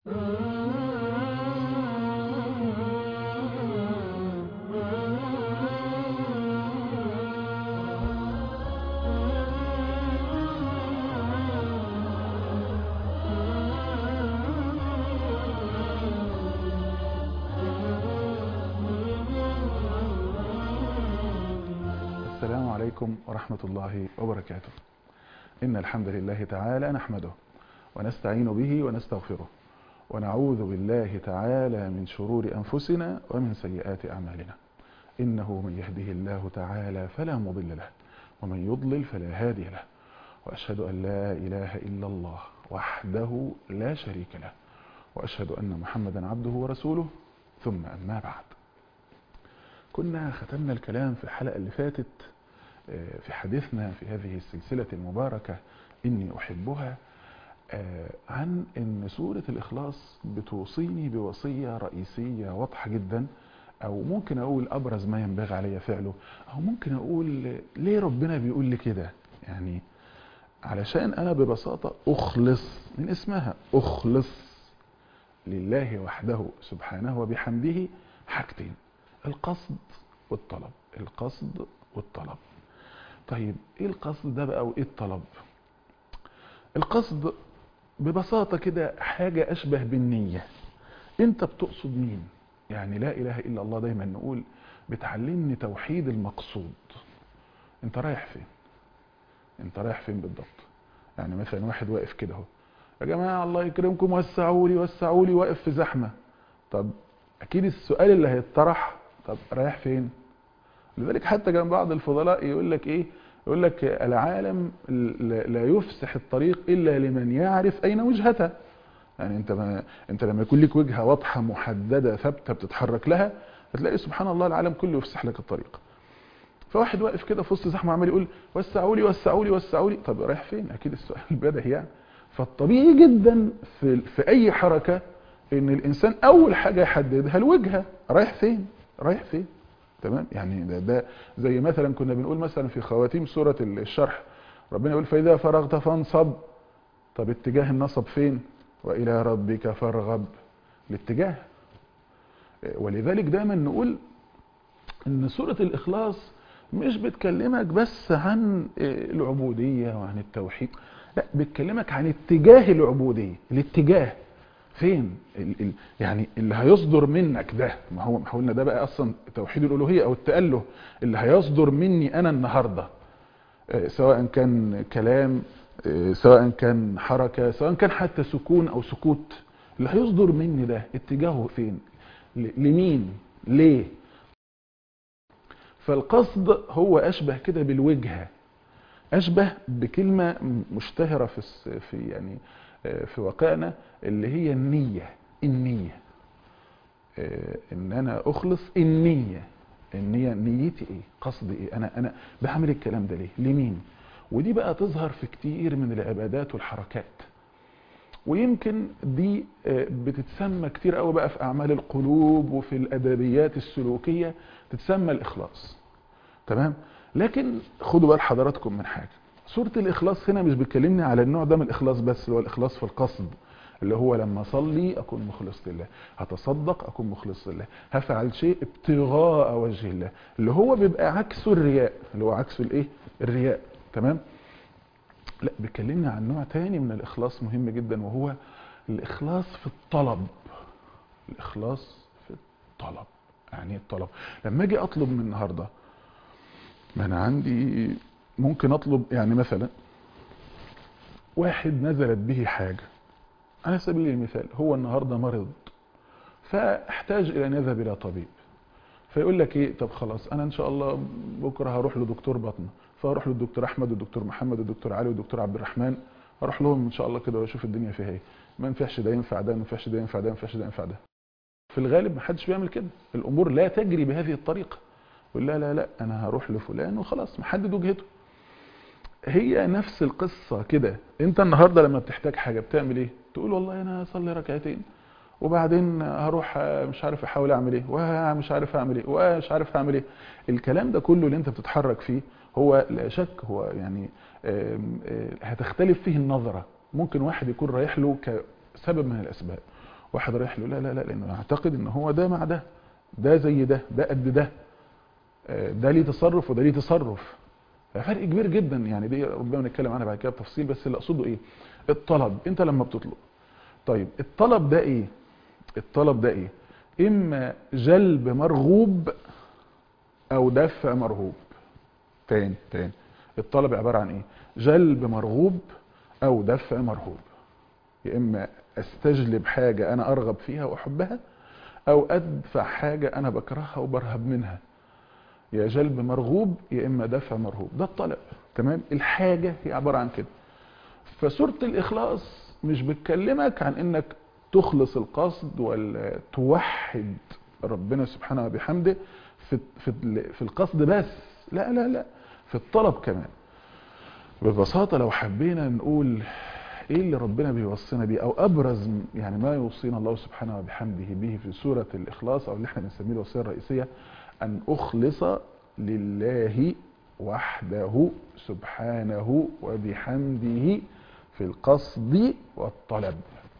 السلام عليكم ورحمة الله وبركاته إن الحمد لله تعالى نحمده ونستعين به ونستغفره ونعوذ بالله تعالى من شرور أنفسنا ومن سيئات أعمالنا إنه من يهده الله تعالى فلا مضل له ومن يضلل فلا هادي له وأشهد أن لا إله إلا الله وحده لا شريك له وأشهد أن محمدا عبده ورسوله ثم أما بعد كنا ختمنا الكلام في الحلقة اللي فاتت في حديثنا في هذه السلسلة المباركة إني أحبها عن أن سورة الإخلاص بتوصيني بوصية رئيسية واضحة جدا أو ممكن أقول أبرز ما ينبغي علي فعله أو ممكن أقول ليه ربنا بيقول لي كده يعني علشان أنا ببساطة أخلص من اسمها أخلص لله وحده سبحانه وبحمده حاجتين القصد والطلب القصد والطلب طيب ايه القصد ده بقى وايه الطلب القصد ببساطة كده حاجة اشبه بالنية انت بتقصد مين يعني لا اله الا الله دايما نقول بتعلمني توحيد المقصود انت رايح فين انت رايح فين بالضبط يعني مثلا واحد واقف كده اهو يا جماعة الله يكرمكم وسعوا لي وسعوا لي واقف في زحمة طب اكيد السؤال اللي هيطرح طب رايح فين لذلك حتى كان بعض الفضلاء يقول لك ايه يقول لك العالم لا يفسح الطريق الا لمن يعرف اين وجهته يعني انت ما انت لما يكون لك وجهه واضحه محدده ثابته بتتحرك لها هتلاقي سبحان الله العالم كله يفسح لك الطريق فواحد واقف كده في وسط زحمه عمال يقول وسعوا لي وسعوا لي وسعوا لي طب رايح فين اكيد السؤال بدهي يعني فالطبيعي جدا في في اي حركه ان الانسان اول حاجه يحددها الوجهه رايح فين رايح فين تمام يعني ده, ده زي مثلا كنا بنقول مثلا في خواتيم سوره الشرح ربنا يقول فاذا فرغت فانصب طب اتجاه النصب فين والى ربك فارغب الاتجاه ولذلك دايما نقول ان سوره الاخلاص مش بتكلمك بس عن العبوديه وعن التوحيد لا بتكلمك عن اتجاه العبوديه الاتجاه فين ال ال يعني اللي هيصدر منك ده ما هو ما قلنا ده بقى اصلا توحيد الالوهيه او التاله اللي هيصدر مني انا النهارده سواء كان كلام سواء كان حركه سواء كان حتى سكون او سكوت اللي هيصدر مني ده اتجاهه فين لمين ليه فالقصد هو اشبه كده بالوجهه اشبه بكلمه مشتهره في في يعني في واقعنا اللي هي النية النية ان انا اخلص النية النية نيتي ايه قصدي ايه انا انا بعمل الكلام ده ليه لمين ودي بقى تظهر في كتير من العبادات والحركات ويمكن دي بتتسمى كتير قوي بقى في اعمال القلوب وفي الادبيات السلوكية تتسمى الاخلاص تمام لكن خدوا بال حضراتكم من حاجة سورة الإخلاص هنا مش بتكلمني على النوع ده من الإخلاص بس اللي هو الإخلاص في القصد اللي هو لما أصلي أكون مخلص لله هتصدق أكون مخلص لله هفعل شيء ابتغاء وجه الله اللي هو بيبقى عكسه الرياء اللي هو عكسه الإيه الرياء تمام لا بيكلمنا عن نوع تاني من الإخلاص مهم جدا وهو الإخلاص في الطلب الإخلاص في الطلب يعني الطلب لما أجي أطلب من النهاردة ما أنا عندي ممكن اطلب يعني مثلا واحد نزلت به حاجة على سبيل المثال هو النهاردة مرض فاحتاج الى ان يذهب الى طبيب فيقول لك ايه طب خلاص انا ان شاء الله بكرة هروح لدكتور بطنة فاروح للدكتور احمد والدكتور محمد والدكتور علي والدكتور عبد الرحمن اروح لهم ان شاء الله كده واشوف الدنيا فيها ايه ما ينفعش ده ينفع ده ما ينفعش ده ينفع ده ما ينفعش ده ينفع ده في الغالب ما حدش بيعمل كده الامور لا تجري بهذه الطريقة يقول لا لا لا انا هروح لفلان وخلاص محدد وجهته هي نفس القصة كده انت النهاردة لما بتحتاج حاجة بتعمل ايه تقول والله انا اصلي ركعتين وبعدين هروح مش عارف احاول اعمل ايه ومش عارف اعمل ايه ومش عارف اعمل ايه الكلام ده كله اللي انت بتتحرك فيه هو لا شك هو يعني آم، آه، هتختلف فيه النظرة ممكن واحد يكون رايح له كسبب من الاسباب واحد رايح له لا لا لا لانه يعتقد ان هو ده مع ده ده زي ده ده قد ده آه، ده ليه تصرف وده ليه تصرف فرق كبير جدا يعني دي ربما نتكلم عنها بعد كده بتفصيل بس اللي اقصده ايه الطلب انت لما بتطلب طيب الطلب ده ايه الطلب ده ايه اما جلب مرغوب او دفع مرغوب تاني تاني الطلب عبارة عن ايه جلب مرغوب او دفع مرغوب يا اما استجلب حاجة انا ارغب فيها واحبها او ادفع حاجة انا بكرهها وبرهب منها يا جلب مرغوب يا اما دفع مرهوب ده الطلب تمام الحاجة هي عبارة عن كده فسورة الاخلاص مش بتكلمك عن انك تخلص القصد ولا توحد ربنا سبحانه وبحمده في في في القصد بس لا لا لا في الطلب كمان ببساطة لو حبينا نقول ايه اللي ربنا بيوصينا بيه او ابرز يعني ما يوصينا الله سبحانه وبحمده به في سورة الاخلاص او اللي احنا بنسميه الوصية الرئيسية ان اخلص لله وحده سبحانه وبحمده في القصد والطلب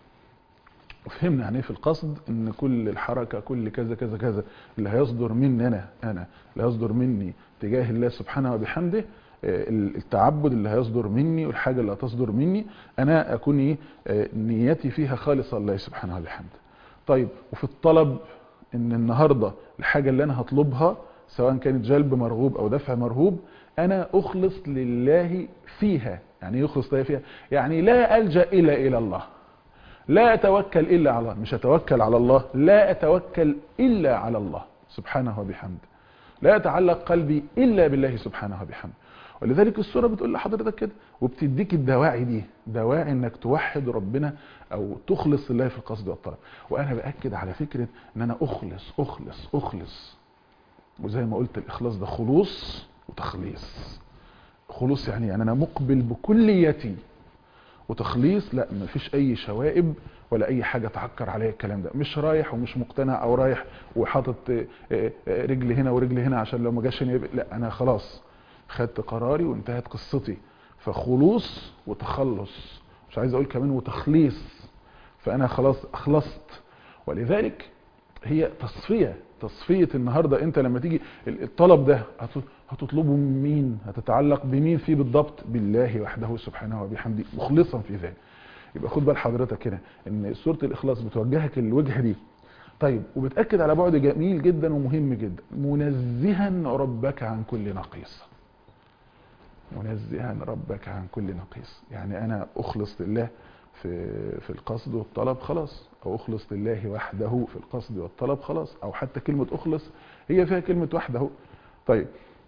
وفهمنا يعني ايه في القصد ان كل الحركة كل كذا كذا كذا اللي هيصدر مني انا انا اللي هيصدر مني تجاه الله سبحانه وبحمده التعبد اللي هيصدر مني والحاجة اللي هتصدر مني انا اكون ايه نيتي فيها خالصة لله سبحانه وبحمده طيب وفي الطلب ان النهاردة الحاجة اللي انا هطلبها سواء كانت جلب مرغوب او دفع مرهوب انا اخلص لله فيها يعني يخلص لله فيها يعني لا الجا الا الى الله لا اتوكل الا على الله مش اتوكل على الله لا اتوكل الا على الله سبحانه وبحمده لا يتعلق قلبي الا بالله سبحانه وبحمده ولذلك السورة بتقول لحضرتك كده وبتديك الدواعي دي دواعي انك توحد ربنا او تخلص لله في القصد والطلب وانا باكد على فكرة ان انا اخلص اخلص اخلص وزي ما قلت الاخلاص ده خلوص وتخليص خلوص يعني يعني انا مقبل بكليتي وتخليص لا مفيش اي شوائب ولا اي حاجة تعكر عليا الكلام ده مش رايح ومش مقتنع او رايح وحاطط رجل هنا ورجل هنا عشان لو ما جاش هنا لا انا خلاص خدت قراري وانتهت قصتي فخلوص وتخلص مش عايز اقول كمان وتخليص فانا خلاص اخلصت ولذلك هي تصفية تصفية النهاردة انت لما تيجي الطلب ده هتطلبه من مين هتتعلق بمين فيه بالضبط بالله وحده سبحانه وبحمده مخلصا في ذلك يبقى خد بال حضرتك كده ان سورة الاخلاص بتوجهك الوجهة دي طيب وبتأكد على بعد جميل جدا ومهم جدا منزها ربك عن كل نقيص منزها ربك عن كل نقيص يعني انا اخلص لله في في القصد والطلب خلاص او اخلص لله وحده في القصد والطلب خلاص او حتى كلمة اخلص هي فيها كلمة وحده طيب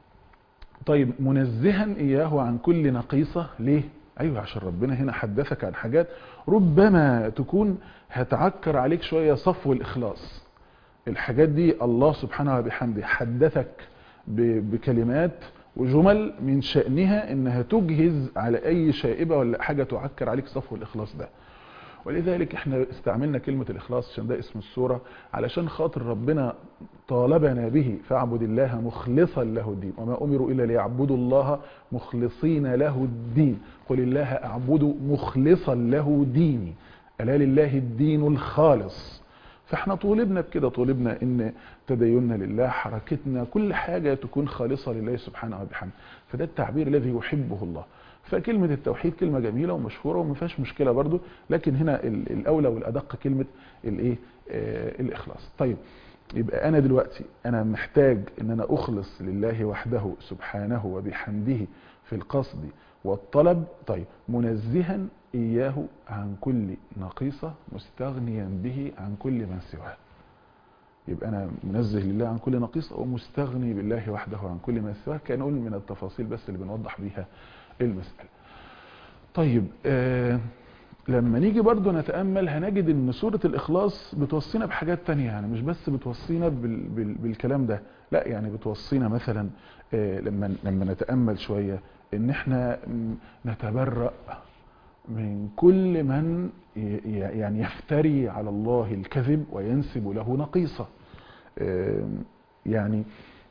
طيب منزها اياه عن كل نقيصة ليه ايوه عشان ربنا هنا حدثك عن حاجات ربما تكون هتعكر عليك شوية صفو الاخلاص الحاجات دي الله سبحانه وبحمده حدثك بكلمات وجمل من شأنها انها تجهز على اي شائبة ولا حاجة تعكر عليك صفو الاخلاص ده ولذلك احنا استعملنا كلمة الاخلاص عشان ده اسم السورة علشان خاطر ربنا طالبنا به فاعبد الله مخلصا له الدين وما امروا الا ليعبدوا الله مخلصين له الدين قل الله اعبد مخلصا له ديني الا لله الدين الخالص فاحنا طولبنا بكده طولبنا ان تديننا لله حركتنا كل حاجة تكون خالصة لله سبحانه وبحمده فده التعبير الذي يحبه الله فكلمة التوحيد كلمة جميلة ومشهورة وما فيهاش مشكلة برضو لكن هنا الأولى والأدق كلمة الايه آه الإخلاص طيب يبقى أنا دلوقتي أنا محتاج أن أنا أخلص لله وحده سبحانه وبحمده في القصد والطلب طيب منزها إياه عن كل نقيصة مستغنيا به عن كل من سواه يبقى أنا منزه لله عن كل نقيصة ومستغني بالله وحده عن كل من سواه كنقول من التفاصيل بس اللي بنوضح بيها المسألة طيب آه لما نيجي برضو نتأمل هنجد ان سورة الإخلاص بتوصينا بحاجات تانية يعني مش بس بتوصينا بال بال بالكلام ده لا يعني بتوصينا مثلا آه لما, لما نتأمل شوية ان احنا نتبرأ من كل من يعني يفتري على الله الكذب وينسب له نقيصة آه يعني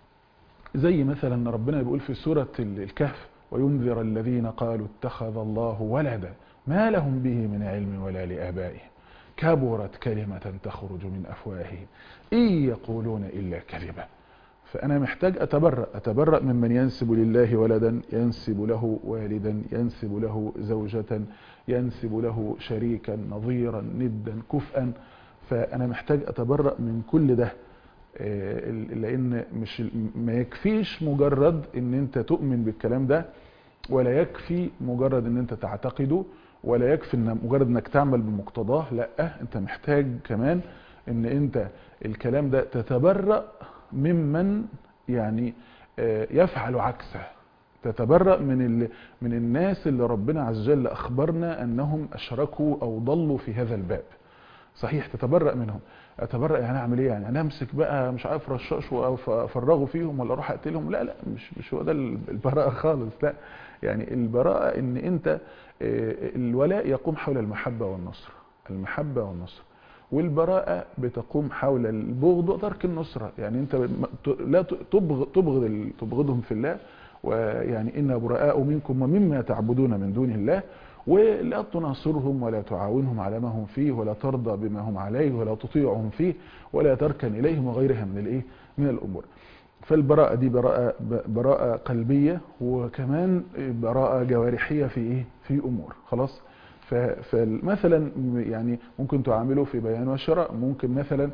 زي مثلا ربنا بيقول في سورة الكهف وينذر الذين قالوا اتخذ الله ولدا ما لهم به من علم ولا لآبائهم كبرت كلمة تخرج من أفواههم إن يقولون إلا كذبا فأنا محتاج أتبرأ أتبرأ ممن ينسب لله ولدا ينسب له والدا ينسب له زوجة ينسب له شريكا نظيرا ندا كفءا فأنا محتاج أتبرأ من كل ده لأن مش ما يكفيش مجرد أن أنت تؤمن بالكلام ده ولا يكفي مجرد أن أنت تعتقده ولا يكفي ان مجرد انك تعمل بمقتضاه لا انت محتاج كمان ان انت الكلام ده تتبرأ ممن يعني يفعل عكسه تتبرأ من من الناس اللي ربنا عز وجل اخبرنا انهم اشركوا او ضلوا في هذا الباب صحيح تتبرأ منهم اتبرأ يعني اعمل ايه يعني انا امسك بقى مش عارف رشاش وافرغه فيهم ولا اروح اقتلهم لا لا مش مش هو ده البراءه خالص لا يعني البراءه ان انت الولاء يقوم حول المحبه والنصر المحبه والنصر والبراءه بتقوم حول البغض وترك النصره يعني انت لا تبغض تبغض تبغضهم في الله ويعني انا براء منكم ومما تعبدون من دون الله ولا تناصرهم ولا تعاونهم على ما هم فيه ولا ترضى بما هم عليه ولا تطيعهم فيه ولا تركن اليهم وغيرها من الايه من الامور فالبراءة دي براءة براءة قلبية وكمان براءة جوارحية في ايه في امور خلاص فمثلا يعني ممكن تعامله في بيان وشراء ممكن مثلا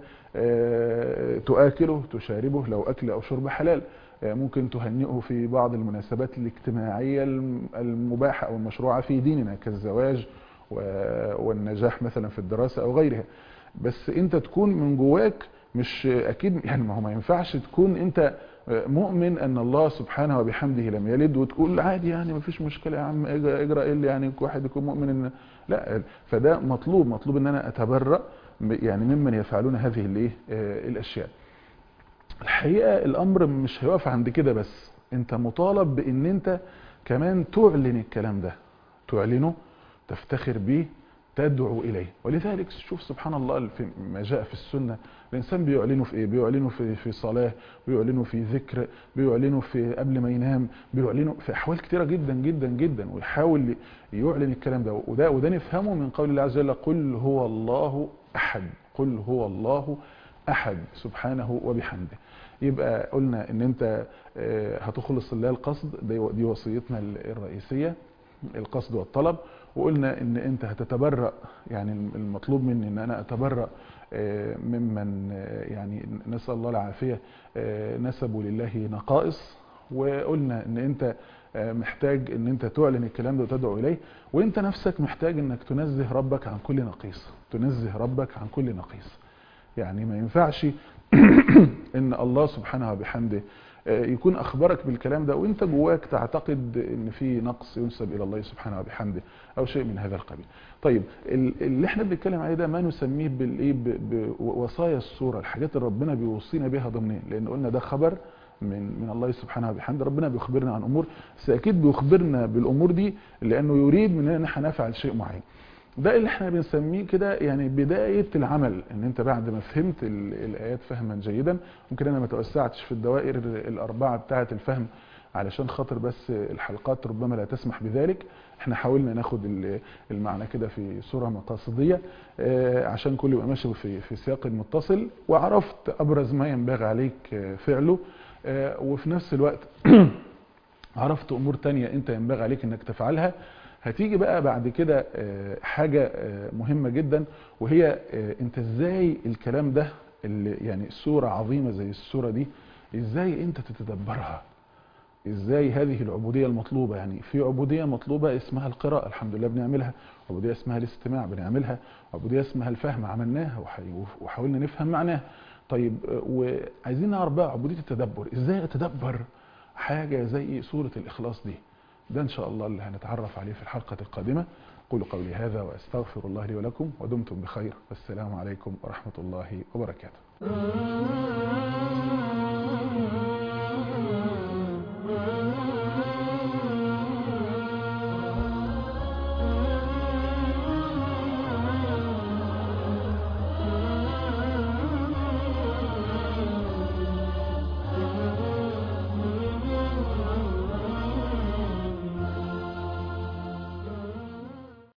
تؤكله تشاربه لو اكل او شرب حلال ممكن تهنئه في بعض المناسبات الاجتماعية المباحة او المشروعة في ديننا كالزواج والنجاح مثلا في الدراسة او غيرها بس انت تكون من جواك مش اكيد يعني ما هو ما ينفعش تكون انت مؤمن ان الله سبحانه وبحمده لم يلد وتقول عادي يعني ما فيش مشكله يا عم اجرى ايه اللي يعني واحد يكون مؤمن ان لا فده مطلوب مطلوب ان انا اتبرأ يعني ممن يفعلون هذه الايه الاشياء الحقيقه الامر مش هيقف عند كده بس انت مطالب بان انت كمان تعلن الكلام ده تعلنه تفتخر به تدعو إليه ولذلك شوف سبحان الله في ما جاء في السنة الإنسان بيعلنه في إيه بيعلنه في, في صلاة بيعلنه في ذكر بيعلنه في قبل ما ينام بيعلنه في أحوال كتيرة جدا جدا جدا ويحاول يعلن الكلام ده وده, وده نفهمه من قول الله عز وجل قل هو الله أحد قل هو الله أحد سبحانه وبحمده يبقى قلنا ان انت هتخلص الله القصد دي وصيتنا الرئيسية القصد والطلب وقلنا ان انت هتتبرأ يعني المطلوب مني ان انا اتبرأ ممن يعني نسأل الله العافية نسبوا لله نقائص وقلنا ان انت محتاج ان انت تعلن الكلام ده وتدعو اليه وانت نفسك محتاج انك تنزه ربك عن كل نقيص تنزه ربك عن كل نقيص يعني ما ينفعش ان الله سبحانه وبحمده يكون اخبرك بالكلام ده وانت جواك تعتقد ان في نقص ينسب الى الله سبحانه وبحمده او شيء من هذا القبيل طيب اللي احنا بنتكلم عليه ده ما نسميه بالايه بوصايا الصوره الحاجات اللي ربنا بيوصينا بيها ضمنيا لان قلنا ده خبر من من الله سبحانه وبحمده ربنا بيخبرنا عن امور بس اكيد بيخبرنا بالامور دي لانه يريد مننا ان احنا نفعل شيء معين ده اللي احنا بنسميه كده يعني بداية العمل ان انت بعد ما فهمت الايات فهما جيدا ممكن انا ما توسعتش في الدوائر الاربعة بتاعة الفهم علشان خاطر بس الحلقات ربما لا تسمح بذلك احنا حاولنا ناخد المعنى كده في صورة مقاصدية عشان كل يبقى ماشي في, في سياق متصل وعرفت ابرز ما ينبغي عليك فعله وفي نفس الوقت عرفت امور تانية انت ينبغي عليك انك تفعلها هتيجي بقى بعد كده حاجة مهمة جدا وهي انت ازاي الكلام ده اللي يعني سورة عظيمة زي السورة دي ازاي انت تتدبرها ازاي هذه العبودية المطلوبة يعني في عبودية مطلوبة اسمها القراءة الحمد لله بنعملها عبودية اسمها الاستماع بنعملها عبودية اسمها الفهم عملناها وحاولنا نفهم معناها طيب وعايزين نعرف بقى عبودية التدبر ازاي اتدبر حاجة زي سورة الاخلاص دي ده ان شاء الله اللي هنتعرف عليه في الحلقة القادمة قولوا قولي هذا واستغفر الله لي ولكم ودمتم بخير والسلام عليكم ورحمة الله وبركاته